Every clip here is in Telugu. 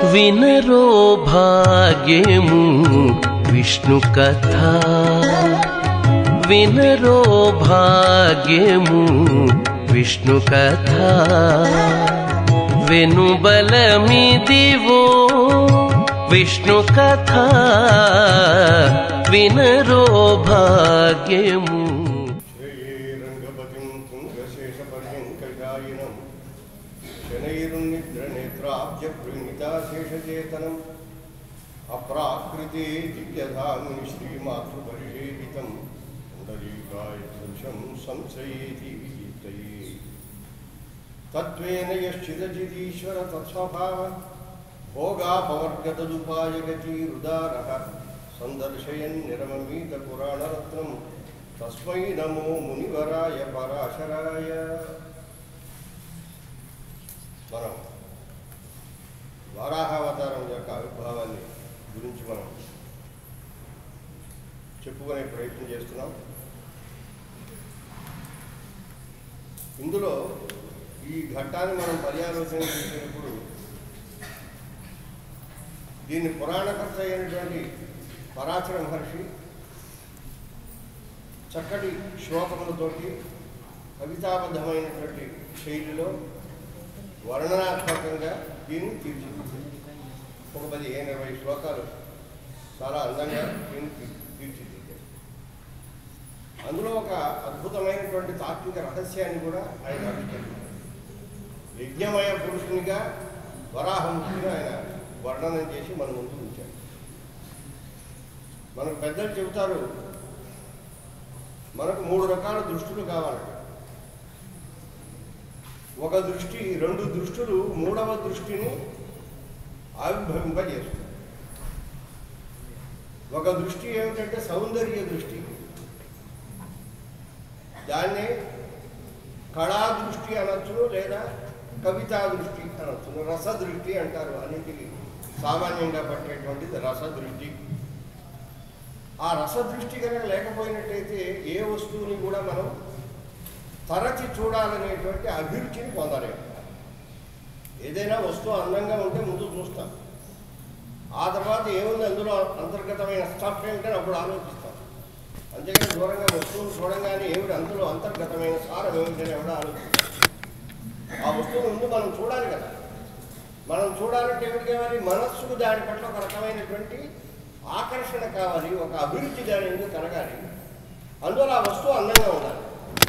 వినరో భాగ్యము విష్ణు కథ వినరో భాగ్యము విష్ణు కథ వెనుబలమిదివో విష్ణు కథ వినరో భాగ్యము శ్రేయేరంగపతిం తుంగశేషపర్యంకజాయినం శనైరున్నిద్రనేత్రాబ్జప్రణితాశేషచేతనం అప్రాకృతే దివ్యధామ్ని శ్రీమాతృపరిషేవితం పుండరీకాయ పురుషం సంశయేతి విచిత్తయే తత్వేన యశ్చిదజిదీశ్వర తత్స్వభావ భోగాపవర్గతదుపాయగతిరుదారः సందర్శయన్ నిరమమీత పురాణరత్నం తస్మై నమో మునివరాయ పరాశరాయ మనం వారాహావతారం యొక్క ఆవిర్భావాన్ని గురించి మనం చెప్పుకునే ప్రయత్నం చేస్తున్నాం ఇందులో ఈ ఘట్టాన్ని మనం పర్యాలోచన చేసినప్పుడు దీన్ని పురాణకర్త అయినటువంటి పరాశర మహర్షి చక్కటి శ్లోకములతోటి కవితాబద్ధమైనటువంటి శైలిలో వర్ణనాత్మకంగా దీన్ని తీర్చిదిద్దారు ఒక పదిహేను ఇరవై శ్లోకాలు చాలా అందంగా దీన్ని తీ- తీర్చిదిద్దారు అందులో ఒక అద్భుతమైనటువంటి తాత్విక రహస్యాన్ని కూడా ఆయన ఆవిష్కరించారు యజ్ఞమయ పురుషునిగా వరాహముఖిని ఆయన వర్ణనం చేసి మన ముందు ఉంచారు మనకు పెద్దలు చెబుతారు మనకు మూడు రకాల దృష్టులు కావాలట ఒక దృష్టి రెండు దృష్టులు మూడవ దృష్టిని ఆవిర్భవింపజేస్తుంది ఒక దృష్టి ఏమిటంటే సౌందర్య దృష్టి దాన్ని కళా దృష్టి అనొచ్చును లేదా కవితా దృష్టి అనొచ్చును రస దృష్టి అంటారు అన్నింటికి సామాన్యంగా పట్టేటువంటిది రస దృష్టి ఆ రస దృష్టి కనుక లేకపోయినట్టయితే ఏ వస్తువుని కూడా మనం తరచి చూడాలనేటువంటి అభిరుచిని పొందలేము ఏదైనా వస్తువు అందంగా ఉంటే ముందు చూస్తాం ఆ తర్వాత ఏముంది అందులో అంతర్గతమైన స్టఫ్ ఏమిటని అప్పుడు ఆలోచిస్తాం అంతేగాని దూరంగా వస్తువును చూడంగానే ఏమిటి అందులో అంతర్గతమైన సారం ఏమిటని ఎవడో ఆలోచిస్తాం ఆ వస్తువును ముందు మనం చూడాలి కదా మనం చూడాలంటే ఏమిటి కావాలి మనస్సుకు దాని పట్ల ఒక రకమైనటువంటి ఆకర్షణ కావాలి ఒక అభిరుచి దాని ఎందుకు కలగాలి అందువల్ల ఆ వస్తువు అందంగా ఉండాలి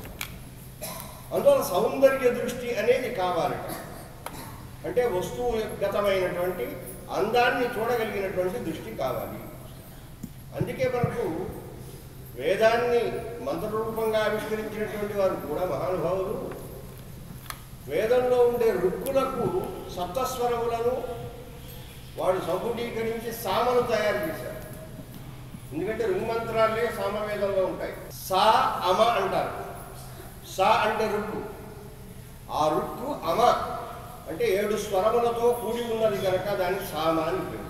అందువల్ల సౌందర్య దృష్టి అనేది కావాలట అంటే వస్తువు గతమైనటువంటి అందాన్ని చూడగలిగినటువంటి దృష్టి కావాలి అందుకే మనకు వేదాన్ని మంత్రరూపంగా ఆవిష్కరించినటువంటి వారు కూడా మహానుభావులు వేదంలో ఉండే రుక్కులకు సప్తస్వరములను వాడు సంపుటీకరించి సామను తయారు చేశారు ఎందుకంటే రుగ్మంత్రాలే సామవేదంలో ఉంటాయి సా అమ అంటారు సా అంటే రుక్కు ఆ రుక్కు అమ అంటే ఏడు స్వరములతో కూడి ఉన్నది కనుక దాన్ని సామ అని పేరు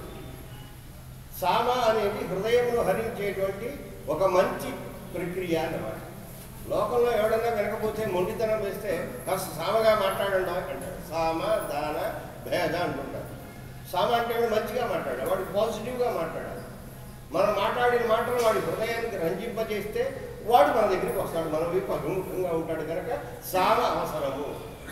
సామ అనేది హృదయంలో హరించేటువంటి ఒక మంచి ప్రక్రియ అన్నమాట లోకంలో ఎవడన్నా వినకపోతే మొండితనం వేస్తే కాస్త సామగా మాట్లాడండి అంటాడు సామ దాన భేద అంటుంటారు సామ అంటే వాడు మంచిగా మాట్లాడాలి వాడు పాజిటివ్గా మాట్లాడాలి మనం మాట్లాడిన మాటలు వాడి హృదయానికి రంజింపజేస్తే వాడు మన దగ్గరికి వస్తాడు మన వైపు అభిముఖంగా ఉంటాడు కనుక సామ అవసరము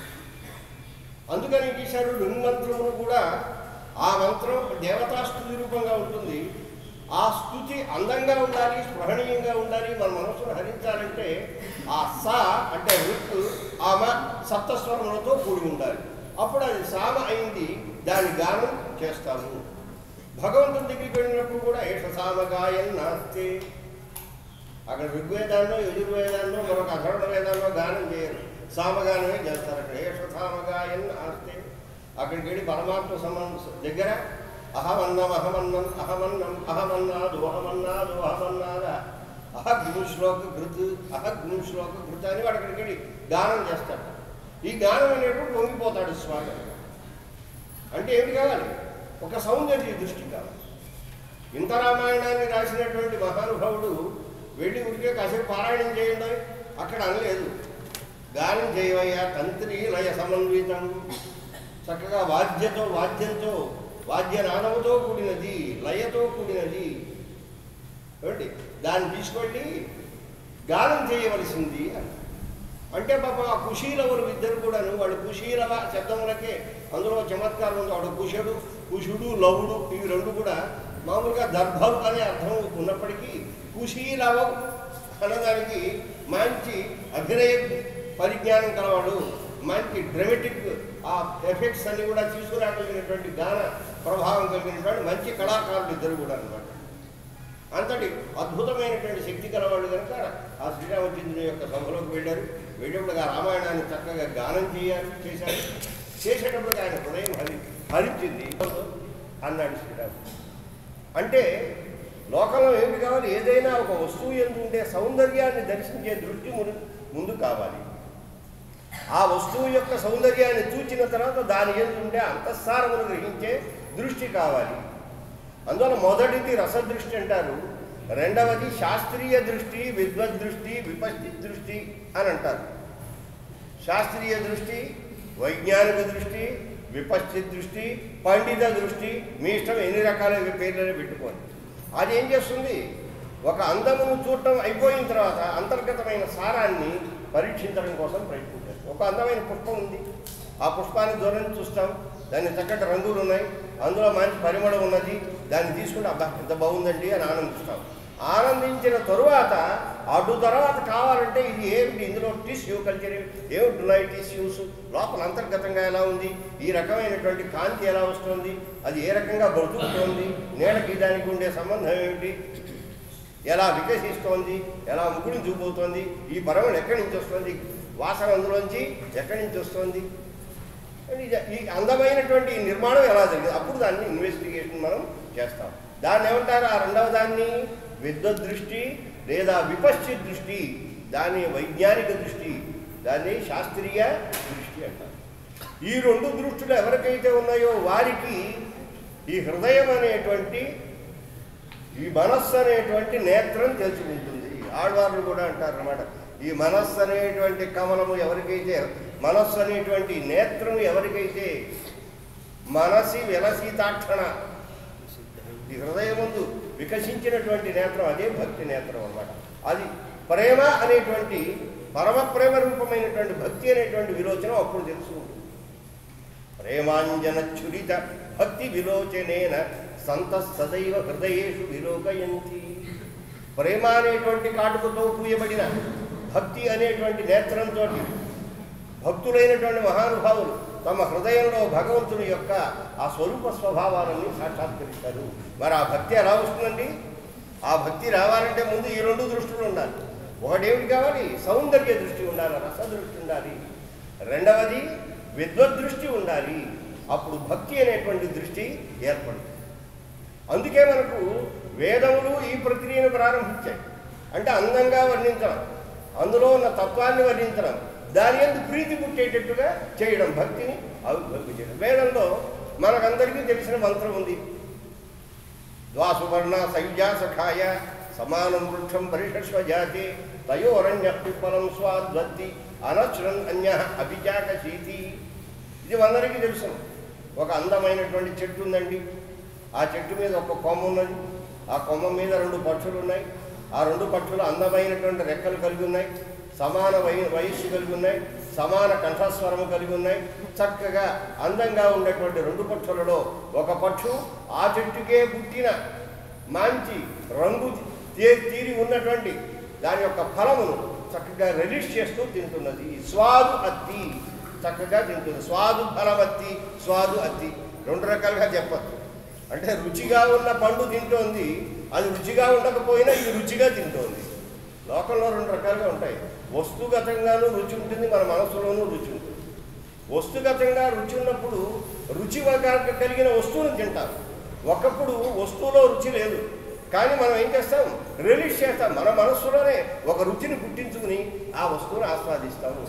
అందుకని ఈశారు మంత్రమును కూడా ఆ మంత్రం దేవతాస్తుతి రూపంగా ఉంటుంది ఆ స్థుతి అందంగా ఉండాలి స్పృహణీయంగా ఉండాలి మన మనసును హరించాలంటే ఆ సా అంటే రుక్ ఆమె సప్తస్వరములతో కూడి ఉండాలి అప్పుడు అది సామ అయింది దాని గానం చేస్తాము భగవంతుని దగ్గరికి వెళ్ళినప్పుడు కూడా ఏష సామగాయన్ నాస్తే అక్కడ ఋగ్వేదాల్లో యజుర్వేదాల్లో మరొక అధర్ణ వేదాల్లో గానం చేయరు సామగానమే చేస్తారు అక్కడ ఏష సామగాయన్ ఆస్తే అక్కడికి వెళ్ళి పరమాత్మ సమం దగ్గర అహమన్నం అహమన్నం అహమన్నం అహమన్నాదు అహమన్నాదు అహమన్నాద అహ గురు శ్లోక కృత్ అహ గురు శ్లోక కృత్ అని వాడు అక్కడికి వెళ్ళి గానం చేస్తాడు ఈ గానం అనేప్పుడు పొంగిపోతాడు స్వామి అంటే ఏమిటి కావాలి ఒక సౌందర్య దృష్టి కావాలి ఇంత రామాయణాన్ని రాసినటువంటి మహానుభావుడు వెళ్ళి ఉడికే కాసేపు పారాయణం చేయండి అని అక్కడ అనలేదు గానం చేయవయ్యా తంత్రి లయ సమన్వితం చక్కగా వాద్యతో వాద్యంతో వాద్యనాదముతో కూడినది లయతో కూడినది ఏమిటి దాన్ని తీసుకెళ్ళి గానం చేయవలసింది అన్నారు. అంటే పాప ఆ కుశీలవులు ఇద్దరు కూడాను వాళ్ళు కుశీలవ శబ్దములకే అందులో చమత్కారం ఉంది వాడు కుశుడు కుశుడు లవుడు ఇవి రెండు కూడా మామూలుగా దర్భం అనే అర్థం ఉన్నప్పటికీ కుశీలవం అన్నదానికి మంచి అభినయ పరిజ్ఞానం కలవాడు మంచి డ్రమెటిక్ ఆ ఎఫెక్ట్స్ అన్ని కూడా తీసుకురాగలిగినటువంటి గాన ప్రభావం కలిగినటువంటి మంచి కళాకారులు ఇద్దరు కూడా అన్నమాట అంతటి అద్భుతమైనటువంటి శక్తి గలవాళ్ళు కనుక ఆ శ్రీరామచంద్రుని యొక్క సభలోకి వెళ్ళారు వెళ్ళేప్పుడు ఆ రామాయణాన్ని చక్కగా గానం చేయాలి చేశారు చేసేటప్పుడు ఆయన హృదయం హరి హరించింది అన్నాడు శ్రీరాముడు అంటే లోకంలో ఏమి కావాలి ఏదైనా ఒక వస్తువు ఎందు ఉండే సౌందర్యాన్ని దర్శించే దృష్టి ముందు ముందు కావాలి ఆ వస్తువు యొక్క సౌందర్యాన్ని చూచిన తర్వాత దాని ఎందు ఉండే అంతఃసారమును గ్రహించే దృష్టి కావాలి అందువల్ల మొదటిది రసదృష్టి అంటారు రెండవది శాస్త్రీయ దృష్టి విద్వద్ దృష్టి విపస్తి దృష్టి అని అంటారు శాస్త్రీయ దృష్టి వైజ్ఞానిక దృష్టి విపస్తి దృష్టి పండిత దృష్టి మీ ఇష్టం ఎన్ని రకాల పేర్లని పెట్టుకోండి అది ఏం చేస్తుంది ఒక అందమును చూడటం అయిపోయిన తర్వాత అంతర్గతమైన సారాన్ని పరీక్షించడం కోసం ప్రయత్నించారు ఒక అందమైన పుష్పం ఉంది ఆ పుష్పాన్ని దూరం నుంచి చూస్తాం దాని చక్కటి రంగులు ఉన్నాయి అందులో మంచి పరిమళం ఉన్నది దాన్ని తీసుకుంటే అబ్బా ఎంత బాగుందండి అని ఆనందిస్తాం ఆనందించిన తరువాత అటు తర్వాత కావాలంటే ఇది ఏమిటి ఇందులో టిష్యూ కల్చర్ ఏమిటి ఉన్నాయి టిష్యూస్ లోపల అంతర్గతంగా ఎలా ఉంది ఈ రకమైనటువంటి కాంతి ఎలా వస్తుంది అది ఏ రకంగా బ్రతుకుతోంది నీడకి దానికి ఉండే సంబంధం ఏమిటి ఎలా వికసిస్తోంది ఎలా ముకుడి చూపోతోంది ఈ పరమలు ఎక్కడి నుంచి వస్తుంది వాసన అందులోంచి ఎక్కడి నుంచి వస్తుంది అని ఇది- ఈ అందమైనటువంటి ఈ నిర్మాణం ఎలా జరిగింది అప్పుడు దాన్ని ఇన్వెస్టిగేషన్ మనం చేస్తాం దాన్ని ఏమంటారు ఆ రెండవ దాన్ని విద్వత్ దృష్టి లేదా విపశ్చి దృష్టి దాని వైజ్ఞానిక దృష్టి దాన్ని శాస్త్రీయ దృష్టి అంటారు ఈ రెండు దృష్టిలు ఎవరికైతే ఉన్నాయో వారికి ఈ హృదయం అనేటువంటి ఈ మనస్సు అనేటువంటి నేత్రం తెలుసుకుంటుంది ఆడవాళ్ళు కూడా అంటారు అనమాట ఈ మనస్సు అనేటువంటి కమలము ఎవరికైతే మనస్సు అనేటువంటి నేత్రం ఎవరికైతే మనసి విలసితాక్షణ ఈ హృదయం ముందు వికసించినటువంటి నేత్రం అదే భక్తి నేత్రం అన్నమాట అది ప్రేమ అనేటువంటి పరమ ప్రేమ రూపమైనటువంటి భక్తి అనేటువంటి విలోచనం అప్పుడు తెలుసుకుంటుంది ప్రేమాంజన చురిత భక్తి విలోచనేన సంత సదైవ హృదయేషు విలోకయంతి ప్రేమ అనేటువంటి కాటుకతో పూయబడిన భక్తి అనేటువంటి నేత్రంతో భక్తులైనటువంటి మహానుభావులు తమ హృదయంలో భగవంతుని యొక్క ఆ స్వరూప స్వభావాలని సాక్షాత్కరిస్తారు మరి ఆ భక్తి ఎలా వస్తుందండి ఆ భక్తి రావాలంటే ముందు ఈ రెండు దృష్టిలు ఉండాలి ఒకటేమిటి కావాలి సౌందర్య దృష్టి ఉండాలి రస దృష్టి ఉండాలి రెండవది విద్వద్ దృష్టి ఉండాలి అప్పుడు భక్తి అనేటువంటి దృష్టి ఏర్పడుతుంది అందుకే మనకు వేదములు ఈ ప్రక్రియను ప్రారంభించాయి అంటే అందంగా వర్ణించడం అందులో ఉన్న తత్వాన్ని వర్ణించడం దాని ఎందు ప్రీతి పుట్టేటట్టుగా చేయడం భక్తిని అభివృద్ధి చేయడం వేదంలో మనకందరికీ తెలిసిన మంత్రం ఉంది ద్వాసువర్ణ సయుజా సఖాయ సమానం వృక్షం పరిషస్వ జాతి తయోరణ్య పిప్పలం స్వాద్వత్తి అనశ్రన్ అన్య అభిజాకశీతి ఇది మనందరికీ తెలుసు ఒక అందమైనటువంటి చెట్టు ఉందండి ఆ చెట్టు మీద ఒక కొమ్మ ఉన్నది ఆ కొమ్మ మీద రెండు పక్షులు ఉన్నాయి ఆ రెండు పక్షులు అందమైనటువంటి రెక్కలు కలిగి ఉన్నాయి సమాన వయ వయస్సు కలిగి ఉన్నాయి సమాన కంఠస్వరము కలిగి ఉన్నాయి చక్కగా అందంగా ఉన్నటువంటి రెండు పక్షులలో ఒక పక్షు ఆ చెట్టుకే పుట్టిన మంచి రంగు తే- తీరి ఉన్నటువంటి దాని యొక్క ఫలమును చక్కగా రిలీజ్ చేస్తూ తింటున్నది స్వాదు అత్తి చక్కగా తింటుంది స్వాదు ఫలమత్తి స్వాదు అత్తి రెండు రకాలుగా చెప్పచ్చు అంటే రుచిగా ఉన్న పండు తింటోంది అది రుచిగా ఉండకపోయినా ఇది రుచిగా తింటోంది లోకంలో రెండు రకాలుగా ఉంటాయి వస్తుగతంగానూ రుచి ఉంటుంది మన మనసులోనూ రుచి ఉంటుంది వస్తుగతంగా రుచి ఉన్నప్పుడు రుచి వగ- కలిగిన వస్తువును తింటాం ఒకప్పుడు వస్తువులో రుచి లేదు కానీ మనం ఏం చేస్తాం రిలీజ్ చేస్తాం మన మనస్సులోనే ఒక రుచిని పుట్టించుకుని ఆ వస్తువును ఆస్వాదిస్తాము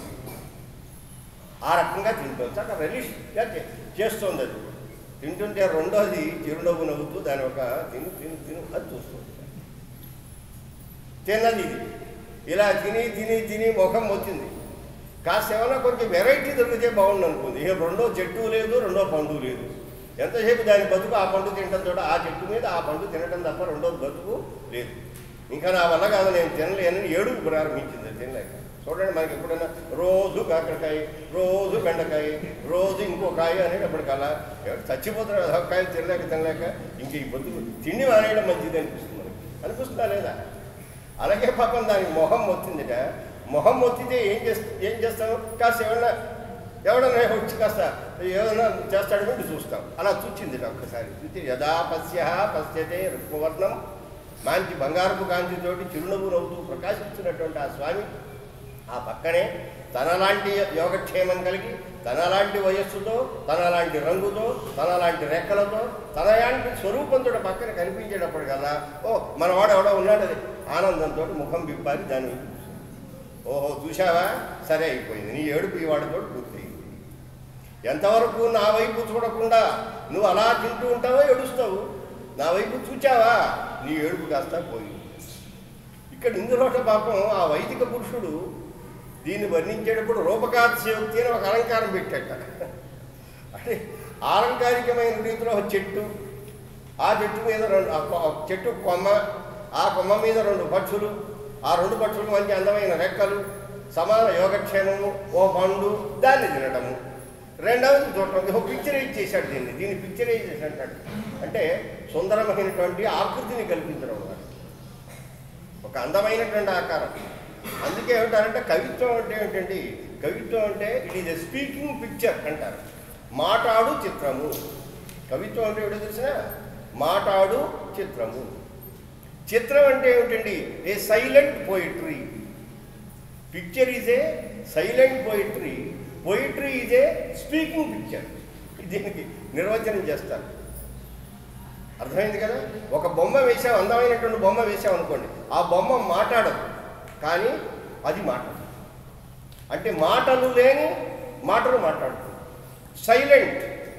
ఆ రకంగా తింటుంది అక్కడ రిలీజ్ చేస్తుంది అది తింటుంటే రెండోది చిరునవ్వు నవ్వుతూ దాని ఒక తిను తిను తిను అది చూస్తుంది తిన్నది ఇది ఇలా తిని తిని తిని ముఖం వచ్చింది కాస్త ఏమన్నా కొంచెం వెరైటీ దొరికితే బాగుండు అనుకుంది ఇక రెండో చెట్టు లేదు రెండో పండు లేదు ఎంతసేపు దాని బతుకు ఆ పండు తినడం తోట ఆ చెట్టు మీద ఆ పండు తినడం తప్ప రెండోది బతుకు లేదు ఇంకా నా వల్ల కాదు నేను తినలేనని ఏడుపు ప్రారంభించింది అది తినలేక చూడండి మనకి ఎప్పుడైనా రోజు కాకరకాయ రోజు బెండకాయ రోజు ఇంకో కాయ అనేటప్పటికల్లా ఎవరు చచ్చిపోతారు అదొక కాయ తినలేక తినలేక ఇంక ఈ బతుకు తిండి మానేయడం మంచిది అనిపిస్తుంది మనకి అనిపిస్తుందా లేదా అలాగే పాపం దానికి మొహం వచ్చిందిట మొహం వచ్చితే ఏం చేస్తా ఏం చేస్తాం కాస్త ఏమన్నా ఎవడన్నా వచ్చి కాస్త ఏదైనా చేస్తాడని చూస్తాం అలా చూచింది ఒక్కసారి చూచి యథా పశ్య పశ్యతే రుక్మవర్ణం మంచి బంగారపు కాంతితోటి చిరునవ్వు నవ్వుతూ ప్రకాశిస్తున్నటువంటి ఆ స్వామి ఆ పక్కనే తనలాంటి యోగక్షేమం కలిగి తనలాంటి వయస్సుతో తనలాంటి రంగుతో తనలాంటి రెక్కలతో తనలాంటి స్వరూపంతో పక్కన కనిపించేటప్పటికల్లా ఓ మనవాడు ఎవడో ఉన్నాడు అది ఆనందంతో ముఖం విప్పాలి దాని వైపు చూస్తుంది. ఓహో చూశావా సరే అయిపోయింది నీ ఏడుపు ఈ వాడితో పూర్తయింది ఎంతవరకు నా వైపు చూడకుండా నువ్వు అలా తింటూ ఉంటావో ఏడుస్తావు నా వైపు చూచావా నీ ఏడుపు కాస్త పోయింది ఇక్కడ ఇందులోట పాపం ఆ వైదిక పురుషుడు దీన్ని వర్ణించేటప్పుడు రూపకాత్యోక్తి అని ఒక అలంకారం పెట్టాట అంటే ఆలంకారికమైన రీతిలో ఒక చెట్టు ఆ చెట్టు మీద రెండు ఆ కొ- ఆ చెట్టు కొమ్మ ఆ కొమ్మ మీద రెండు పక్షులు ఆ రెండు పక్షులు మంచి అందమైన రెక్కలు సమాన యోగక్షేమము ఓ పండు దాన్ని తినడము రెండవది చూడటం ఒక పిక్చరైజ్ చేశాడు దీన్ని దీన్ని పిక్చరైజ్ అంటాడు అంటే సుందరమైనటువంటి ఆకృతిని కల్పించడం అన్నమాట ఒక అందమైనటువంటి ఆకారం అందుకే ఏమంటారంటే కవిత్వం అంటే ఏంటండి కవిత్వం అంటే it is a speaking picture అంటారు మాటాడు చిత్రము కవిత్వం అంటే ఏమిటో తెలిసిన మాటాడు చిత్రము చిత్రం అంటే ఏమిటండి a silent poetry picture is a silent poetry poetry is a speaking picture దీనికి నిర్వచనం చేస్తారు అర్థమైంది కదా ఒక బొమ్మ వేసావు అందమైనటువంటి బొమ్మ వేసావు అనుకోండి ఆ బొమ్మ మాట్లాడదు కానీ అది మాట అంటే మాటలు లేని మాటలు మాట్లాడుతుంది సైలెంట్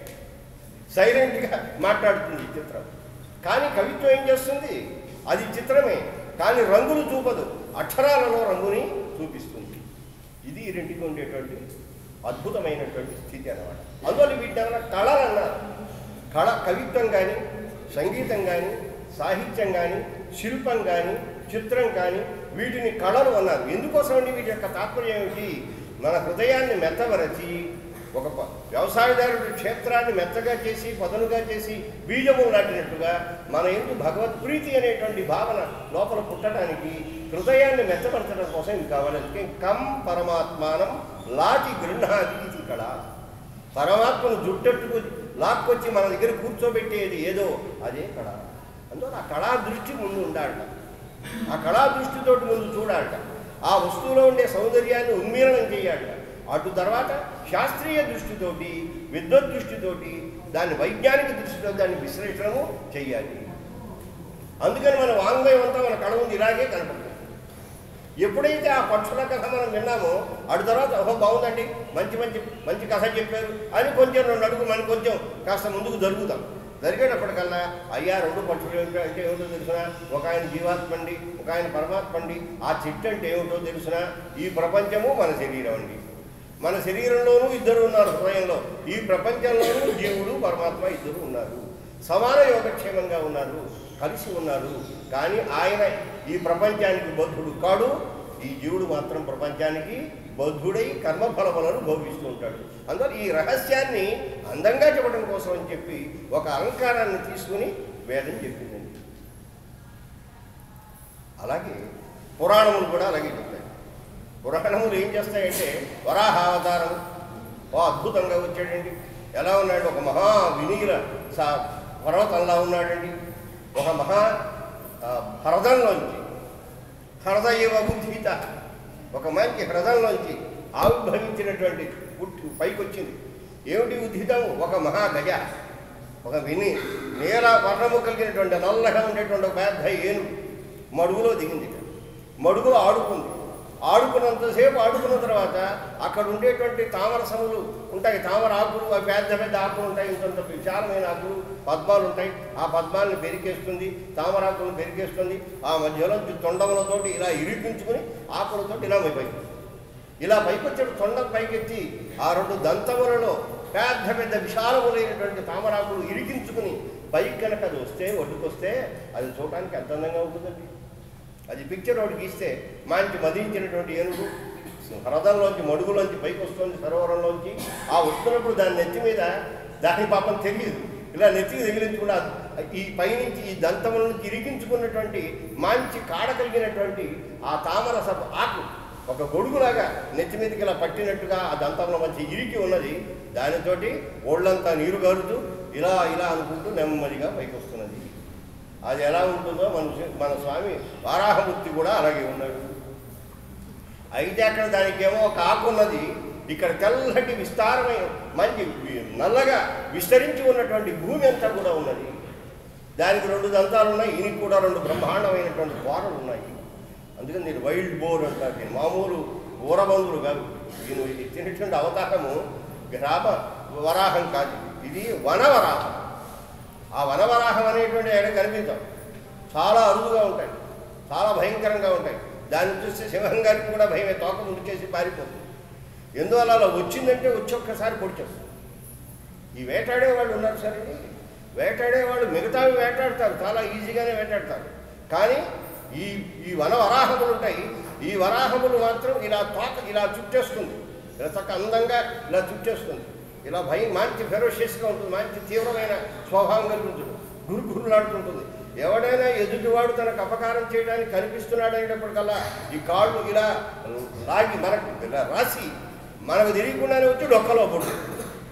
సైలెంట్గా మాట్లాడుతుంది ఈ చిత్రం కానీ కవిత్వం ఏం చేస్తుంది అది చిత్రమే కానీ రంగులు చూపదు అక్షరాలలో రంగుని చూపిస్తుంది ఇది ఈ రెండింటికి ఉండేటువంటి అద్భుతమైనటువంటి స్థితి అన్నమాట అందువల్ల వీటిని ఏమైనా కళలు అన్నారు కళ కవిత్వం కానీ సంగీతం కానీ సాహిత్యం కానీ శిల్పం కానీ చిత్రం కానీ వీటిని కళలు అన్నారు ఎందుకోసం అండి వీటి యొక్క తాత్పర్యం ఏమిటి మన హృదయాన్ని మెత్తవరచి ఒక ప- వ్యవసాయదారుడు క్షేత్రాన్ని మెత్తగా చేసి పదనుగా చేసి బీజములు నాటినట్టుగా మన ఎందు భగవత్ ప్రీతి అనేటువంటి భావన లోపల పుట్టడానికి హృదయాన్ని మెత్తపరచడం కోసం ఇది కావాలి అందుకే కం పరమాత్మానం లాటి గృహాది ఇది కళ పరమాత్మను జుట్టట్టుకు లాక్కొచ్చి మన దగ్గర కూర్చోబెట్టేది ఏదో అదే కళ అందువల్ల ఆ కళా దృష్టి ముందు ఉండాలట ఆ కళా దృష్టితోటి ముందు చూడాలట ఆ వస్తువులో ఉండే సౌందర్యాన్ని ఉన్మీలనం చేయాలట అటు తర్వాత శాస్త్రీయ దృష్టితోటి విద్వత్ దృష్టితోటి దాని వైజ్ఞానిక దృష్టితో దాన్ని విశ్లేషణము చెయ్యాలి అందుకని మన వాంగ్మయం అంతా మన కళ ముందు ఇలాగే కనపడుతుంది ఎప్పుడైతే ఆ పక్షుల కథ మనం విన్నామో అటు తర్వాత ఓహో బాగుందండి మంచి మంచి మంచి కథ చెప్పారు అని కొంచెం రెండు అడుగు మనం కొంచెం కాస్త ముందుకు జరుగుతాం జరిగేటప్పటికల్లా అయ్యా రెండు పక్షులు ఏమిటో అంటే ఏమిటో తెలుసిన ఒక ఆయన జీవాత్మ అండి ఒక ఆయన పరమాత్మ అండి ఆ చెట్టు అంటే ఏమిటో తెలుసిన ఈ ప్రపంచము మన శరీరం అండి మన శరీరంలోనూ ఇద్దరు ఉన్నారు హృదయంలో ఈ ప్రపంచంలోనూ జీవుడు పరమాత్మ ఇద్దరు ఉన్నారు సమాన యోగక్షేమంగా ఉన్నారు కలిసి ఉన్నారు కానీ ఆయన ఈ ప్రపంచానికి బద్ధుడు కాడు ఈ జీవుడు మాత్రం ప్రపంచానికి బద్ధుడై కర్మఫలములను భోగిస్తూ ఉంటాడు అందువల్ల ఈ రహస్యాన్ని అందంగా చెప్పడం కోసం అని చెప్పి ఒక అలంకారాన్ని తీసుకుని వేదం చెప్పిందండి అలాగే పురాణములు కూడా అలాగే చెప్తాయి పురాణములు ఏం చేస్తాయంటే వరాహావతారం ఓ అద్భుతంగా వచ్చాడండి ఎలా ఉన్నాడు ఒక మహా వినీల సా పర్వతంలా ఉన్నాడండి ఒక మహా ఆ, హ్రదంలోంచి హృదయ బుద్ధిత ఒక మంచి హ్రదంలోంచి ఆవిర్భవించినటువంటి పుట్టి పైకి వచ్చింది ఏమిటి ఉద్ధితం ఒక మహా గజ ఒక విని నీల వర్ణము కలిగినటువంటి నల్లగా ఉండేటువంటి ఒక పెద్ద ఏనుగు మడుగులో దిగింది మడుగులో ఆడుకుంది ఆడుకున్నంతసేపు ఆడుకున్న తర్వాత అక్కడ ఉండేటువంటి తామరసములు ఉంటాయి తామర ఆకులు అవి పెద్ద పెద్ద ఆకులు ఉంటాయి ఇంకొంత విశాలమైన ఆకులు పద్మాలు ఉంటాయి ఆ పద్మాలను పెరికేస్తుంది తామరాకులను పెరికేస్తుంది ఆ మధ్యలోంచి తొండములతోటి ఇలా ఇరిపించుకుని ఆకులతోటి ఇలా పైకి ఇలా పైకొచ్చాడు తొండం పైకెత్తి ఆ రెండు దంతములలో పెద్ద పెద్ద విశాలములైనటువంటి తామరాకులు ఇరికించుకుని పైకి కనుక అది వస్తే ఒడ్డుకొస్తే అది చూడటానికి ఎంత అందంగా ఉంటుందండి అది పిక్చర్ ఒకటి గీస్తే మంచి మదించినటువంటి ఏనుగు హ్రదంలోంచి మడుగులోంచి పైకి వస్తుంది సరోవరంలోంచి ఆ వస్తున్నప్పుడు దాని నెత్తి మీద దాని పాపం తెలియదు ఇలా నెత్తికి తగిలించుకుండా ఈ పైనుంచి ఈ దంతముల నుంచి ఇరిగించుకున్నటువంటి మంచి కాడ కలిగినటువంటి ఆ తామర సభ ఆకు ఒక గొడుగులాగా నెత్తి మీదకి ఇలా పట్టినట్టుగా ఆ దంతంలో మంచి ఇరికి ఉన్నది దానితోటి ఒళ్ళంతా నీరు గారుతూ ఇలా ఇలా అనుకుంటూ నెమ్మదిగా పైకి వస్తున్నది అది ఎలా ఉంటుందో మన మన స్వామి వారాహమూర్తి కూడా అలాగే ఉన్నాడు అయితే అక్కడ దానికేమో ఒక ఆకు ఉన్నది ఇక్కడ తెల్లటి విస్తారమైన మంచి వి- నల్లగా విస్తరించి ఉన్నటువంటి భూమి అంతా కూడా ఉన్నది దానికి రెండు దంతాలు ఉన్నాయి ఈయనకి కూడా రెండు బ్రహ్మాండమైనటువంటి కోరలు ఉన్నాయి అందుకని నేను వైల్డ్ బోర్ అంటారు దీన్ని మామూలు ఊరబందులు కాదు ఈయన ఎత్తినటువంటి అవతారము గ్రామ వరాహం కాదు ఇది వనవరాహం ఆ వనవరాహం అనేటువంటి ఎడ కనిపించాం చాలా అరుదుగా ఉంటాయి చాలా భయంకరంగా ఉంటాయి దాన్ని చూస్తే సింహం గారికి కూడా భయమే తోక ముందుకేసి పారిపోతుంది ఎందువల్ల అలా వచ్చిందంటే వచ్చి ఒక్కసారి పొడిచేస్తుంది ఈ వేటాడే వాళ్ళు ఉన్నారు సరే వేటాడే వాళ్ళు మిగతావి వేటాడతారు చాలా ఈజీగానే వేటాడతారు కానీ ఈ ఈ వన వరాహములు ఉంటాయి ఈ వరాహములు మాత్రం ఇలా తోక ఇలా చుట్టేస్తుంది ఇలా చక్క అందంగా ఇలా చుట్టేస్తుంది ఇలా భయం మంచి ఫెరోషియస్గా ఉంటుంది మంచి తీవ్రమైన స్వభావం కలిగి ఉంటుంది గురుగురులాడుతుంటుంది ఎవడైనా ఎదుటివాడు తనకు అపకారం చేయడానికి కనిపిస్తున్నాడు అనేటప్పటికల్లా ఈ కాళ్ళు ఇలా లాగి మనకు ఇలా రాసి మనకు తెలియకుండానే వచ్చి డొక్కలో పడుతుంది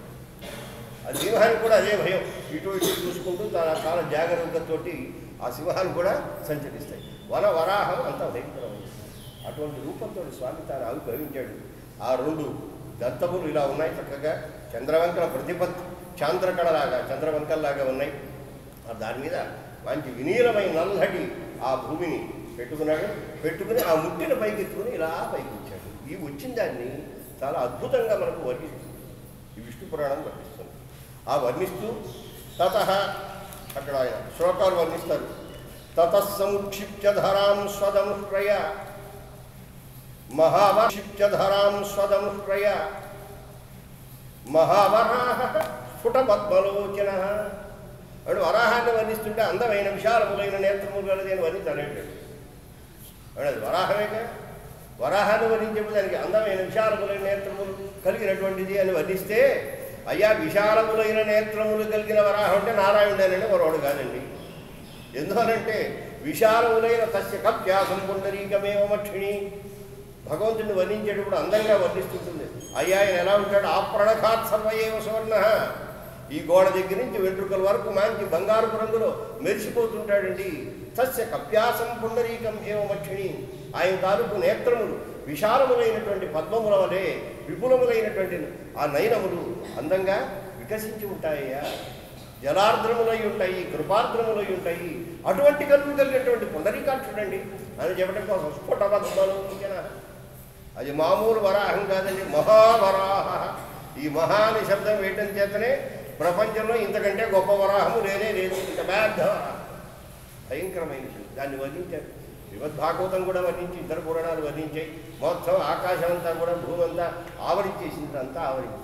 ఆ సింహానికి కూడా అదే భయం ఇటు ఇటు చూసుకుంటూ చాలా చాలా జాగ్రత్తతోటి ఆ సింహాన్ని కూడా సంచరిస్తాయి వన వరాహం అంత భయంకరమైంది అటువంటి రూపంతో స్వామి తాను ఆవిర్భవించాడు ఆ రెండు దంతములు ఇలా ఉన్నాయి చక్కగా చంద్రవంకల ప్రతిపత్ చాంద్రకళలాగా చంద్రవంకల్లాగా ఉన్నాయి ఆ దాని మీద మంచి వినీలమైన నల్లటి ఆ భూమిని పెట్టుకున్నాడు పెట్టుకుని ఆ ముట్టిన పైకి ఎత్తుకుని ఇలా పైకి వచ్చాడు ఈ వచ్చిన దాన్ని చాలా అద్భుతంగా మనకు వర్ణిస్తుంది ఈ విష్ణు పురాణం వర్ణిస్తుంది ఆ వర్ణిస్తూ తత అక్కడ ఆయన శ్లోకాలు వర్ణిస్తారు తతస్సముక్షిప్య ధరాం స్వదముష్ట్రయ మహావక్షిప్య ధరాం స్వదముష్ట్రయ మహావరాహ స్ఫుట పద్మలోచన వాడు వరాహాన్ని వర్ణిస్తుంటే అందమైన విశాలములైన నేత్రములు గలది అని వర్ణించాలంటే వాడు అది వరాహమేగా వరాహాన్ని వర్ణించేప్పుడు దానికి అందమైన విశాలములైన నేత్రములు కలిగినటువంటిది అని వర్ణిస్తే అయ్యా విశాలములైన నేత్రములు కలిగిన వరాహం అంటే నారాయణుడేనండి మరొకడు కాదండి ఎందువలంటే విశాలములైన తస్య కప్యాసం పుండరీకమేవ మక్షిణి భగవంతుడిని వర్ణించేటప్పుడు అందంగా వర్ణిస్తుంటుంది అయ్యా ఆయన ఎలా ఉంటాడు ఆప్రణఖాత్ సర్వయేవ సువర్ణ ఈ గోడ దగ్గర నుంచి వెంట్రుకల వరకు మంచి బంగారపు రంగులో మెరిసిపోతుంటాడండి తస్య కప్యాసం పుండరీకం ఏవ మక్షిణి ఆయన తాలూకు నేత్రములు విశాలములైనటువంటి పద్మముల వలె విపులములైనటువంటి ఆ నయనములు అందంగా వికసించి ఉంటాయ్యా జలార్ద్రములై ఉంటాయి కృపార్ద్రములై ఉంటాయి అటువంటి కలుపు కలిగినటువంటి పుండరీకాక్షుడండి అని చెప్పడం కోసం స్ఫుటబద్ధలోచన అది మామూలు వరాహం కాదండి మహావరాహ ఈ మహాని శబ్దం వేయటం చేతనే ప్రపంచంలో ఇంతకంటే గొప్ప వరాహము లేనే లేదు ఇంత పెద్ద వరాహం. భయంకరమైనది దాన్ని వర్ణించారు వివద్భాగవతం కూడా వర్ణించి ఇతర పురాణాలు వర్ణించాయి మొత్తం ఆకాశం అంతా కూడా భూమి అంతా ఆవరించేసింది అంతా ఆవరించింది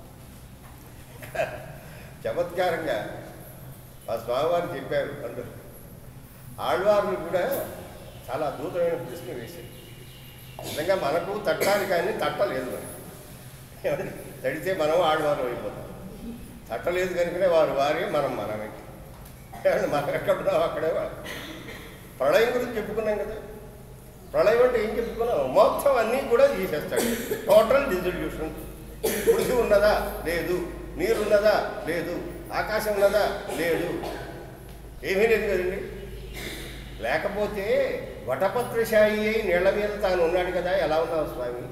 చమత్కారంగా ఆ స్వామివారు చెప్పారు అందరూ ఆళ్వార్లు కూడా చాలా అద్భుతమైన ప్రశ్న వేశారు నిజంగా మనకు తట్టాలి కానీ తట్టలేదు మరి ఏమండి? తడితే మనం ఆడవారు అయిపోతాం తట్టలేదు కనుకనే వారు వారే మనం మనమే ఏమండి? మనం ఎక్కడున్నాం అక్కడే వాళ్ళు. ప్రళయం గురించి చెప్పుకున్నాం కదా ప్రళయం అంటే ఏం చెప్పుకున్నాం మొత్తం అన్నీ కూడా తీసేస్తాడు టోటల్ డిజల్యూషన్ ఉడిసి ఉన్నదా లేదు నీరు ఉన్నదా లేదు ఆకాశం ఉన్నదా లేదు ఏమీ లేదు కదండి లేకపోతే వటపత్రశాయి అయి నీళ్ల మీద తాను ఉన్నాడు కదా ఎలా ఉన్నావు స్వామి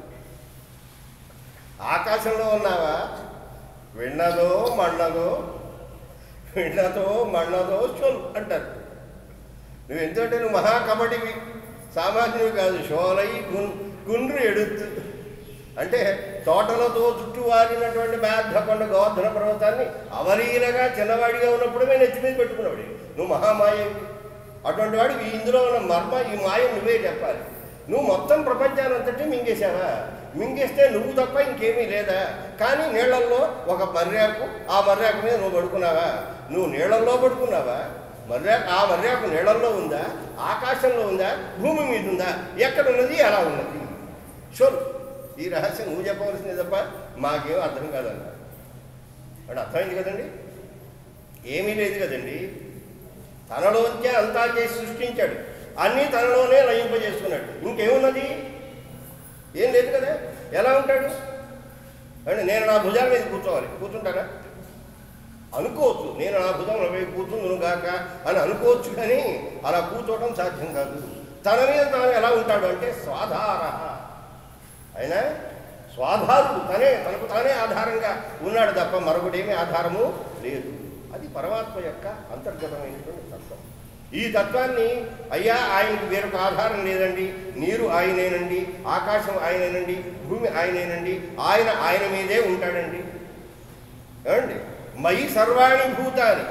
ఆకాశంలో ఉన్నావా విన్నదో మన్నదో విన్నదో మన్నదో చొల్ అంటారు నువ్వు ఎందుకంటే నువ్వు మహాకబడివి సామాన్యుడు కాదు షోలై గున్ గుండ్రు ఎడుతు అంటే తోటలతో చుట్టూ వారినటువంటి పెద్ద కొండ గోవర్ధన పర్వతాన్ని అవలీలగా చిన్నవాడిగా ఉన్నప్పుడు మేము నెత్తి మీద పెట్టుకున్నాడు నువ్వు మహామాయవి అటువంటి వాడివి ఇందులో ఉన్న మర్మ ఈ మాయ నువ్వే చెప్పాలి నువ్వు మొత్తం ప్రపంచాన్ని అంతటి మింగేశావా మింగేస్తే నువ్వు తప్ప ఇంకేమీ లేదా కానీ నీళ్ళల్లో ఒక మర్యాకు ఆ మర్యాకు మీద నువ్వు పడుకున్నావా నువ్వు నీళ్ళల్లో పడుకున్నావా మర్యాక ఆ మర్యాకు నీళ్ళల్లో ఉందా ఆకాశంలో ఉందా భూమి మీద ఉందా ఎక్కడ ఉన్నది ఎలా ఉన్నది షూర్ ఈ రహస్యం నువ్వు చెప్పవలసింది తప్ప మాకేం అర్థం కాదన్న అంటే అర్థమైంది కదండి ఏమీ లేదు కదండి తనలోంచే అంతా చేసి సృష్టించాడు అన్నీ తనలోనే లయింపజేసుకున్నాడు ఇంకేమున్నది ఏం లేదు కదా ఎలా ఉంటాడు అంటే నేను నా భుజాల మీద కూర్చోవాలి కూర్చుంటారా అనుకోవచ్చు నేను నా భుజంలో పోయి కూర్చుందును గాక అని అనుకోవచ్చు కానీ అలా కూర్చోవడం సాధ్యం కాదు తన మీద తాను ఎలా ఉంటాడు అంటే స్వాధార అయినా స్వాధారుడు తనే తనకు తానే ఆధారంగా ఉన్నాడు తప్ప మరొకటేమీ ఆధారము లేదు అది పరమాత్మ యొక్క అంతర్గతమైనటువంటి తత్వం ఈ తత్వాన్ని అయ్యా ఆయనకి వేరొక ఆధారం లేదండి నీరు ఆయనేనండి ఆకాశం ఆయనేనండి భూమి ఆయనేనండి ఆయన ఆయన మీదే ఉంటాడండి ఏమండి మయి సర్వాణి భూతాని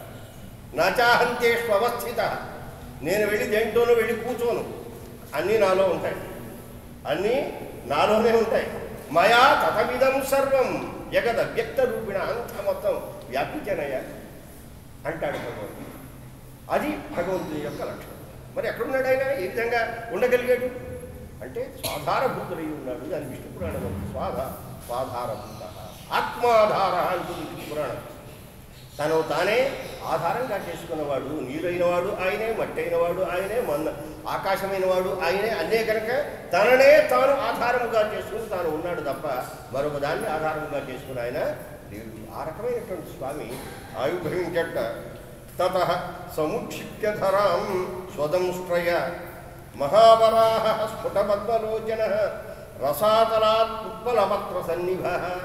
నచాహంతేష్వ అవస్థిత నేను వెళ్ళి దేంట్లోనూ వెళ్ళి కూర్చోను అన్నీ నాలో ఉంటాయి అన్నీ నాలోనే ఉంటాయి మయా తథమిదం సర్వం జగద్ అవ్యక్త రూపిణ అంత మొత్తం వ్యాపించనయ్య అంటాడు భగవంతుడు అది భగవంతుని యొక్క లక్షణం మరి ఎక్కడున్నాడు ఆయన ఏ విధంగా ఉండగలిగాడు అంటే స్వాధారభూతుడై ఉన్నాడు దాని విష్ణు పురాణం ఉంది. స్వాధ స్వాధారభూత ఆత్మాధార అంటుంది విష్ణు పురాణం తను తానే ఆధారంగా చేసుకున్నవాడు నీరైనవాడు ఆయనే మట్టి అయినవాడు ఆయనే మన్న ఆకాశమైన వాడు ఆయనే అన్నే కనుక తననే తాను ఆధారముగా చేసుకుని తాను ఉన్నాడు తప్ప మరొక దాన్ని ఆధారముగా చేసుకుని ఆయన లేడు ఆ రకమైనటువంటి స్వామి ఆవిర్భవించట తత సముక్షిప్యధరాం స్వదంశ్రయ మహావరాహ స్ఫుటపద్మలోచన రసాతలాత్ ఉత్పలపత్ర సన్నిభ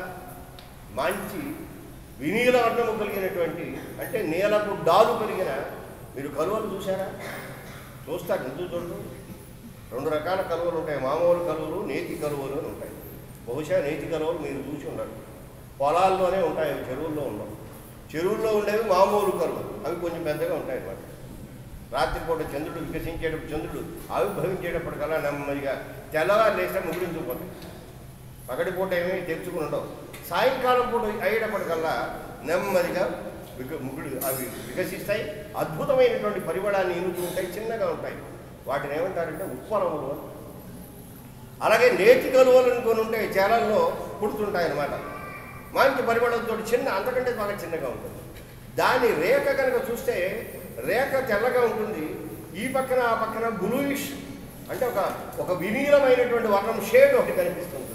మంచి వినీల వర్ణము కలిగినటువంటి అంటే నేలకు డాలు కలిగిన మీరు కలువలు చూసారా చూస్తారు ఎందుకు చూడరు రెండు రకాల కలువలు ఉంటాయి మామూలు కలువలు నేతి కలువలు అని ఉంటాయి బహుశా నేతి కలువలు మీరు చూసి ఉండరు పొలాల్లోనే ఉంటాయి అవి చెరువుల్లో ఉండవు చెరువుల్లో ఉండేవి మామూలు కలువలు అవి కొంచెం పెద్దగా ఉంటాయి అన్నమాట రాత్రిపూట చంద్రుడు వికసించేటప్పుడు చంద్రుడు ఆవిర్భవించేటప్పటికల్లా నెమ్మదిగా తెల్లవారు లేస్తే ముగిరించుకుపోతాయి పగటిపూట ఏమీ తెచ్చుకుని ఉండవు సాయంకాలం పూట అయ్యేటప్పటికల్లా నెమ్మదిగా విక ముగుడు అవి వికసిస్తాయి అద్భుతమైనటువంటి పరిమళాన్ని ఇనుతూ ఉంటాయి చిన్నగా ఉంటాయి వాటిని ఏమంటారంటే ఉత్పలములు అని అలాగే నేతి కలువలు అనుకొని ఉంటాయి చేలల్లో పుడుతుంటాయి అన్నమాట మంచి పరిమళంతో చిన్న అంతకంటే బాగా చిన్నగా ఉంటుంది దాని రేఖ కనుక చూస్తే రేఖ తెల్లగా ఉంటుంది ఈ పక్కన ఆ పక్కన బ్లూయిష్ అంటే ఒక ఒక వినీలమైనటువంటి వర్ణం షేడ్ ఒకటి కనిపిస్తుంది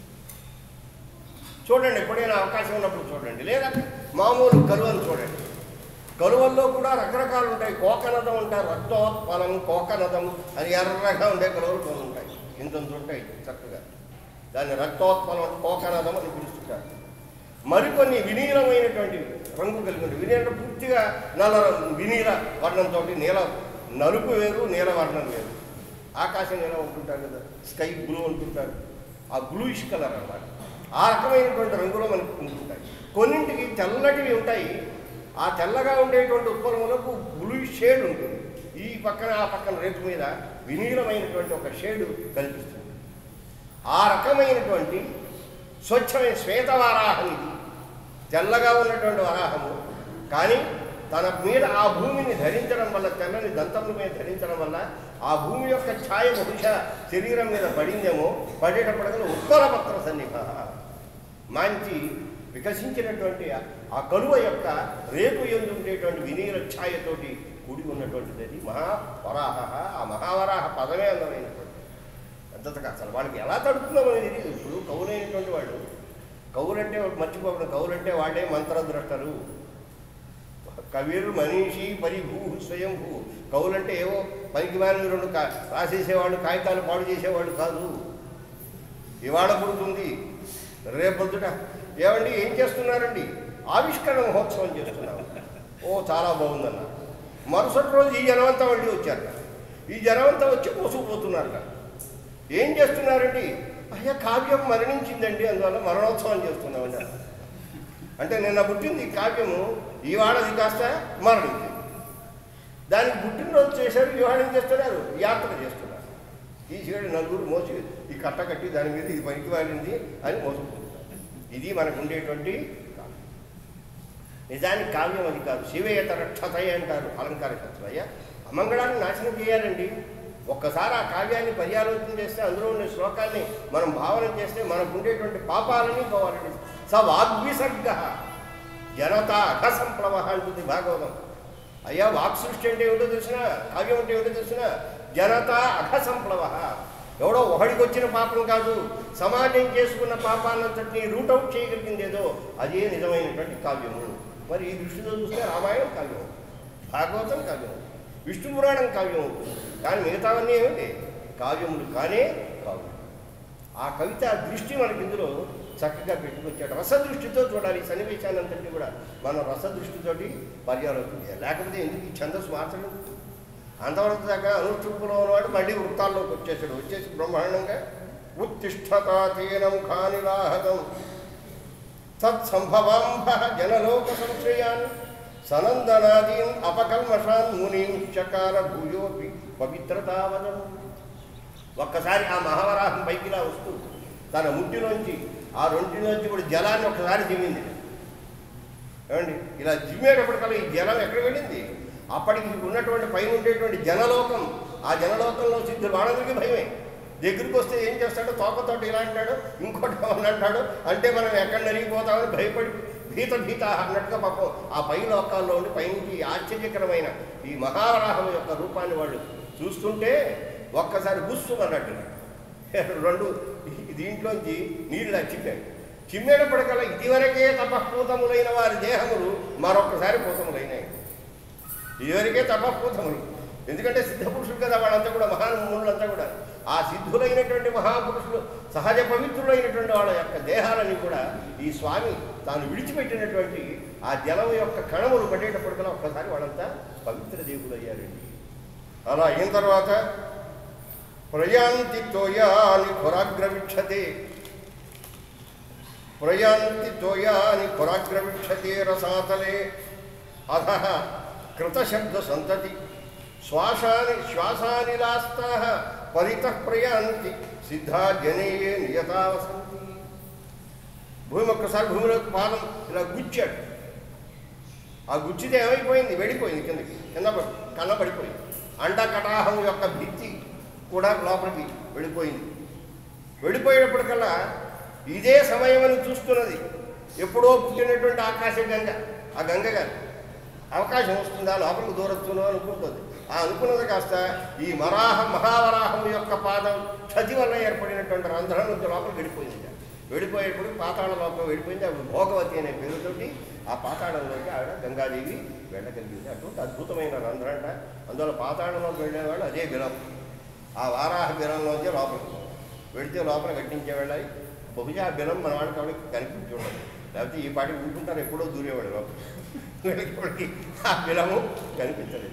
చూడండి ఎప్పుడైనా అవకాశం ఉన్నప్పుడు చూడండి లేదా మామూలు కలువలు చూడండి కలువల్లో కూడా రకరకాలు ఉంటాయి కోకనదం ఉంటారు రక్తోత్పలం కోకనదం అని ఎర్రగా ఉండే కలువలు కొన్ని ఉంటాయి ఇంతంత ఉంటాయి చక్కగా దాన్ని రక్తోత్పలం కోకనదం అని పిలుస్తుంటారు మరికొన్ని వినీలమైనటువంటి రంగు కలిగి ఉంటాయి వినీల పూర్తిగా నల్ల రంగు- వినీల వర్ణంతో నీల నలుపు వేరు నీల వర్ణం వేరు ఆకాశం ఎలా ఉంటుంటారు కదా స్కై బ్లూ అంటుంటారు ఆ బ్లూయిష్ కలర్ అన్నమాట ఆ రకమైనటువంటి రంగులో మనకు ఉంటుంటాయి కొన్నింటికి తెల్లటివి ఉంటాయి ఆ తెల్లగా ఉండేటువంటి ఉత్పలములకు బ్లూ షేడ్ ఉంటుంది ఈ పక్కన ఆ పక్కన రేపు మీద వినీలమైనటువంటి ఒక షేడ్ కనిపిస్తుంది ఆ రకమైనటువంటి స్వచ్ఛమైన శ్వేతవారాహం ఇది తెల్లగా ఉన్నటువంటి వరాహము కానీ తన మీద ఆ భూమిని ధరించడం వల్ల తెల్లని దంతముల మీద ధరించడం వల్ల ఆ భూమి యొక్క ఛాయ బహుశా శరీరం మీద పడిందేమో పడేటప్పటికల్లా ఉత్పలపత్ర సన్నిభ మంచి వికసించినటువంటి ఆ- ఆ కలువ యొక్క రేపు ఎందు ఉండేటువంటి వినీల ఛాయతోటి కూడి ఉన్నటువంటిది అది మహావరాహ ఆ మహావరాహ పదమే అందమైనటువంటి అంతగా అసలు వాళ్ళకి ఎలా తడుపుతున్నామో తెలియదు ఇప్పుడు కవులైనటువంటి వాళ్ళు కవులంటే మర్చిపోకుండా కవులంటే వాళ్ళే మంత్రద్రష్టలు కవిరు మనీషి పరిభూ స్వయంభూ కవులంటే ఏవో పనికి మారిన రెండు కా రాసేసేవాళ్ళు కాగితాలు పాడు చేసేవాళ్ళు కాదు ఇవాళ పుడుతుంది రేపొద్దుట ఏమండి ఏం చేస్తున్నారండి ఆవిష్కరణ మహోత్సవం చేస్తున్నాం ఓ చాలా బాగుందన్న మరుసటి రోజు ఈ జనమంతా మళ్ళీ వచ్చారు ఈ జనమంతా వచ్చి మోసుకుపోతున్నారు ఏం చేస్తున్నారండి అయ్యా కావ్యం మరణించిందండి అందువల్ల మరణోత్సవం చేస్తున్నామండి అన్నారు. అంటే నిన్న పుట్టింది ఈ కావ్యము ఈవాడది కాస్త మరణించింది దానికి పుట్టినరోజు చేశారు ఇవాళ ఏం చేస్తున్నారు యాత్ర చేస్తున్నారు తీసుకెళ్ళి నలుగురు మోసి ఈ కట్ట కట్టి దాని మీద ఇది పనికి వాడింది అని మోసపోతుంది ఇది మనకు ఉండేటువంటి కావ్యం. నిజానికి కావ్యం అది కాదు శివేత రక్షతయ్య అంటారు అలంకార కర్తయ్య అమంగళాన్ని నాశనం చేయాలండి ఒక్కసారి ఆ కావ్యాన్ని పర్యాలోచన చేస్తే అందులో ఉన్న శ్లోకాన్ని మనం భావన చేస్తే మనకు ఉండేటువంటి పాపాలని పోవాలండి స వాగ్విసర్గ జనత అఘసంప్లవ అంటుంది భాగవతం అయ్యా వాక్ సృష్టి అంటే ఏమిటో తెలిసిన కావ్యం అంటే ఏమిటో తెలిసిన జనత అఘసంప్లవ ఎవడో ఒకడికి వచ్చిన పాపం కాదు సమాజం చేసుకున్న పాపాన్నంతటినీ రూట్అవుట్ చేయగలిగింది ఏదో అదే నిజమైనటువంటి కావ్యము మరి ఈ దృష్టితో చూస్తే రామాయణం కావ్యం భాగవతం కావ్యం విష్ణు పురాణం కావ్యం అవుతుంది కానీ మిగతావన్నీ ఏమిటి కావ్యములు కానే కావు ఆ కవిత దృష్టి మనకి ఇందులో చక్కగా పెట్టుకొచ్చాడు రసదృష్టితో చూడాలి ఈ సన్నివేశాలంతటి కూడా మనం రసదృష్టితోటి పర్యాలోచన చేయాలి లేకపోతే ఎందుకు ఈ ఛందస్సు మార్చడం అంతవరకు దాకా అనుష్ఠుపులో ఉన్నవాడు మళ్ళీ వృత్తాల్లోకి వచ్చేసాడు వచ్చేసి బ్రహ్మాండంగా ఉత్తిష్టతాతీనం ఖానిలాహతం తత్సంభవాంభ జనలోక సంశయాన్ సనందనాదీన్ అపకల్మషాన్ మునీం చకార భూయోపి పవిత్రతావదం ఒక్కసారి ఆ మహావరాహం పైకిలా వస్తూ తన ముట్టిలోంచి ఆ రొంటిలోంచి కూడా జలాన్ని ఒక్కసారి జిమ్మింది ఏమండి ఇలా జిమ్మేటప్పటికల్లా ఈ జలం ఎక్కడ వెళ్ళింది అప్పటికి ఉన్నటువంటి పైన ఉండేటువంటి జనలోకం ఆ జనలోకంలో సిద్ధులు వాళ్ళందరికీ భయమే దగ్గరికి వస్తే ఏం చేస్తాడో తోకతోటి ఇలా అంటాడు ఇంకోటి ఏమన్నా అంటాడు అంటే మనం ఎక్కడ నరిగిపోతామని భయపడి భీత భీత అన్నట్టుగా పాపం ఆ పై లోకాల్లో ఉండి పైనుంచి ఈ ఆశ్చర్యకరమైన ఈ మహావరాహం యొక్క రూపాన్ని వాళ్ళు చూస్తుంటే ఒక్కసారి గుస్సు అన్నట్టు రెండు దీంట్లోంచి నీళ్ళు చిమ్మాయి చిమ్మేటప్పటికల్లా ఇదివరకే తపఃపూతములైన వారి దేహములు మరొకసారి పూతములైనాయి ఇదివరకే తపఃపూతములు ఎందుకంటే సిద్ధపురుషులు కదా వాళ్ళంతా కూడా మహానుములంతా కూడా ఆ సిద్ధులైనటువంటి మహాపురుషులు సహజ పవిత్రులైనటువంటి వాళ్ళ యొక్క దేహాలని కూడా ఈ స్వామి తాను విడిచిపెట్టినటువంటి ఆ జలం యొక్క కణములు పట్టేటప్పటికల్లా ఒక్కసారి వాళ్ళంతా పవిత్ర దేవుడు అయ్యారండి అలా అయిన తర్వాత ప్రయాంతి తోయాని ఖురాగ్రవిక్షతే ప్రయాంతి తోయాని ఖురాగ్రవిక్షతే రసాతలే అధ కృతశబ్ద సంతతి శ్వాసాని శ్వాసానిలాస్తా పరితః ప్రయాంతి సిద్ధా జనేయే నియతావసంతి భూమి ఒక్కసారి భూమిలోకి పాదం ఇలా గుచ్చాడు ఆ గుచ్చితే ఏమైపోయింది వెళ్ళిపోయింది కిందకి కింద పడి కన్న పడిపోయింది అండ కటాహం యొక్క భిత్తి కూడా లోపలికి వెళ్ళిపోయింది వెళ్ళిపోయేటప్పటికల్లా ఇదే సమయం అని చూస్తున్నది ఎప్పుడో పుట్టినటువంటి ఆకాశ గంగ ఆ గంగ గారు అవకాశం వస్తుందా లోపలికి దూరొచ్చునో అనుకుంటుంది ఆ అనుకున్నది కాస్త ఈ మరాహ మహావరాహం యొక్క పాదం క్షతి వల్ల ఏర్పడినటువంటి రంధ్రం నుంచి లోపలికి వెళ్ళిపోయింది వెళ్ళిపోయేప్పుడు పాతాళ లోపల వెళ్ళిపోయింది అప్పుడు భోగవతి అనే పేరుతోటి ఆ పాతాళంలోకి ఆవిడ గంగాదేవి వెళ్ళగలిగింది అటువంటి అద్భుతమైన రంధ్రంట అందువల్ల పాతాళంలోకి వెళ్ళేవాళ్ళు అదే బిలం ఆ వారాహ బిలంలోంచి లోపలికి వెళితే లోపల కట్టించే వెళ్ళాలి బహుశా ఆ బిలం మన వాళ్ళకి ఎవరికి కనిపించి ఉండదు లేకపోతే ఈ పాటికి ఉంటుంటారు ఎప్పుడో దూరేవాడు లోపల వీళ్ళకి ఆ బిలము కనిపించలేదు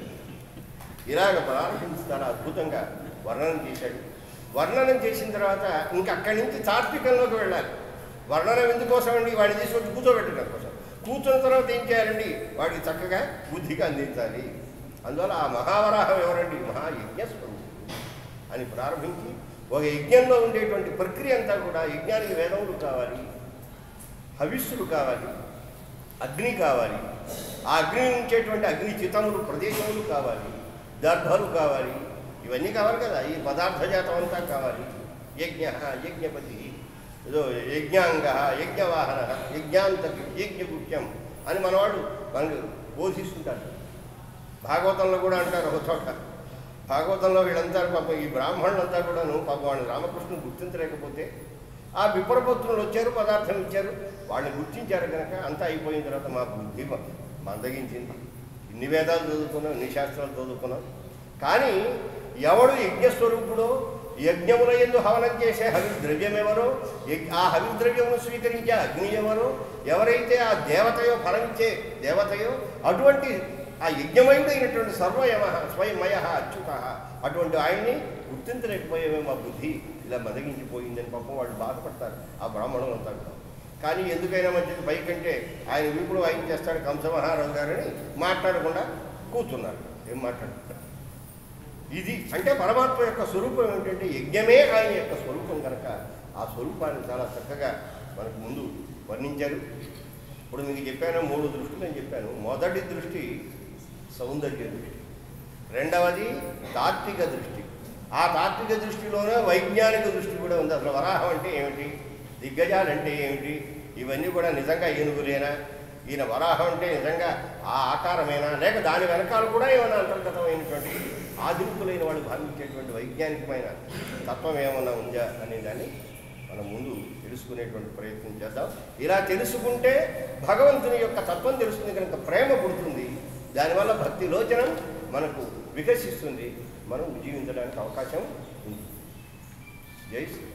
ఇలాగ ప్రారంభించి చాలా అద్భుతంగా వర్ణనం చేశాడు వర్ణనం చేసిన తర్వాత ఇంక అక్కడి నుంచి తాత్వికంలోకి వెళ్ళాలి వర్ణనం ఎందుకోసం అండి వాడిని తీసుకొచ్చి కూర్చోబెట్టడం కోసం కూర్చున్న తర్వాత ఏం చేయాలండి వాడికి చక్కగా బుద్ధికి అందించాలి అందువల్ల ఆ మహావరాహం ఎవరండి మహాయజ్ఞ స్వరూపుడు అని ప్రారంభించి ఒక యజ్ఞంలో ఉండేటువంటి ప్రక్రియ అంతా కూడా యజ్ఞానికి వేదములు కావాలి హవిస్సులు కావాలి అగ్ని కావాలి ఆ అగ్ని ఉంచేటువంటి అగ్ని చితములు ప్రదేశములు కావాలి దర్భలు కావాలి ఇవన్నీ కావాలి కదా ఈ పదార్థ జాతం అంతా కావాలి యజ్ఞ యజ్ఞపతి ఏదో యజ్ఞాంగ యజ్ఞవాహన యజ్ఞాంత యజ్ఞగుప్యం అని మనవాడు మనకు బోధిస్తుంటారు భాగవతంలో కూడా అంటారు ఒక చోట భాగవతంలో వీళ్ళంతా పాపం ఈ బ్రాహ్మణులంతా కూడాను పాపం వాళ్ళు రామకృష్ణుని గుర్తించలేకపోతే ఆ విప్రపత్రులు వచ్చారు పదార్థం ఇచ్చారు వాళ్ళని గుర్తించారు కనుక అంతా అయిపోయిన తర్వాత మా బుద్ధి మ- మందగించింది ఇన్ని వేదాలు చదువుకున్నాం ఇన్ని శాస్త్రాలు చదువుకున్నాం కానీ ఎవడు యజ్ఞస్వరూపుడో యజ్ఞముల ఎందు హవనం చేసే హవిద్రవ్యం ఎవరో యజ్- ఆ హవిద్రవ్యమును స్వీకరించే అగ్ని ఎవరో ఎవరైతే ఆ దేవతయో ఫలమిచ్చే దేవతయో అటువంటి ఆ యజ్ఞమయుడైనటువంటి సర్వయమ స్వయంమయ అచ్యుత అటువంటి ఆయన్ని గుర్తించలేకపోయేమే మా బుద్ధి ఇలా మదగించిపోయిందని పాపం వాళ్ళు బాధపడతారు ఆ బ్రాహ్మణులు అంతా కూడా కానీ ఎందుకైనా మంచిది పైకంటే ఆయన వీపుడు వాయించేస్తాడు కంసమహారాజు గారని మాట్లాడకుండా కూర్చున్నారు ఏం మాట్లాడుతారు ఇది అంటే పరమాత్మ యొక్క స్వరూపం ఏమిటంటే యజ్ఞమే ఆయన యొక్క స్వరూపం కనుక ఆ స్వరూపాన్ని చాలా చక్కగా మనకు ముందు వర్ణించారు ఇప్పుడు మీకు చెప్పాను మూడు దృష్టిలు నేను చెప్పాను మొదటి దృష్టి సౌందర్య దృష్టి రెండవది తాత్విక దృష్టి ఆ తాత్విక దృష్టిలోనే వైజ్ఞానిక దృష్టి కూడా ఉంది అసలు వరాహం అంటే ఏమిటి దిగ్గజాలు అంటే ఏమిటి ఇవన్నీ కూడా నిజంగా ఏనుగులేనా ఈయన వరాహం అంటే నిజంగా ఆ ఆకారమేనా లేక దాని వెనకాల కూడా ఏమైనా అంతర్గతమైనటువంటి ఆధునికులైన వాళ్ళు భావించేటువంటి వైజ్ఞానికమైన తత్వం ఏమన్నా ఉందా అనే దాన్ని మనం ముందు తెలుసుకునేటువంటి ప్రయత్నం చేద్దాం ఇలా తెలుసుకుంటే భగవంతుని యొక్క తత్వం తెలుస్తుంది కనుక ప్రేమ పుడుతుంది దానివల్ల భక్తి లోచనం మనకు వికసిస్తుంది మనం జీవించడానికి అవకాశం ఉంది జై శ్రీ